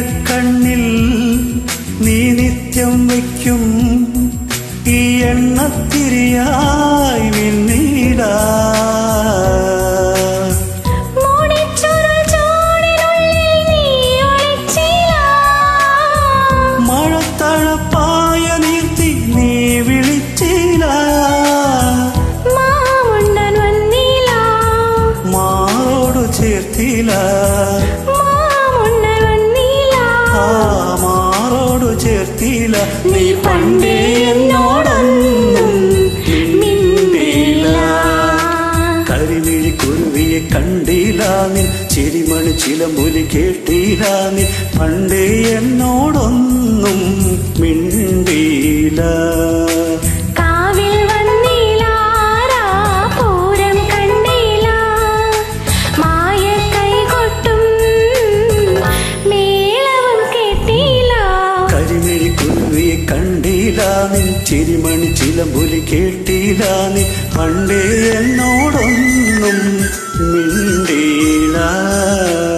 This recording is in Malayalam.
നീലക്കണ്ണിൽ നീ നിത്യം വയ്ക്കും ഈ എണ്ണത്തിരിയായി മിന്നീട മൂടിച്ചൊരു ചൂടിനുള്ളിൽ നീ ഒളിച്ചില്ല മഴത്തഴപ്പായ നീർത്തി നീ വിളിച്ചില്ല മാമുണ്ണൻ വന്നില്ല മാറോടു ചേർത്തില്ല മാമുണ്ണൻ വന്നില്ല ആ മാറോടു ചേർത്തില്ല നീ പണ്ടേ എന്നോടൊന്നും മിണ്ടില്ല കരിമിഴി കുരുവിയെ കണ്ടില്ല നീ ചിരിമണി ചിലമ്പൊലി കേട്ടില്ല നീ പണ്ടേ എന്നോടൊന്നും മിണ്ടില്ല കാവിൽ വന്നില്ല പൂരം കണ്ടില്ല മായ കൈകൊട്ടും മേളവും കേട്ടില്ല കരിമിഴി കുരുവിയെ കണ്ടില്ല നീ ചിരിമണി ചിലമ്പൊലി കേട്ടില്ല നീ പണ്ടേ എന്നോടൊന്നും മിണ്ടില്ല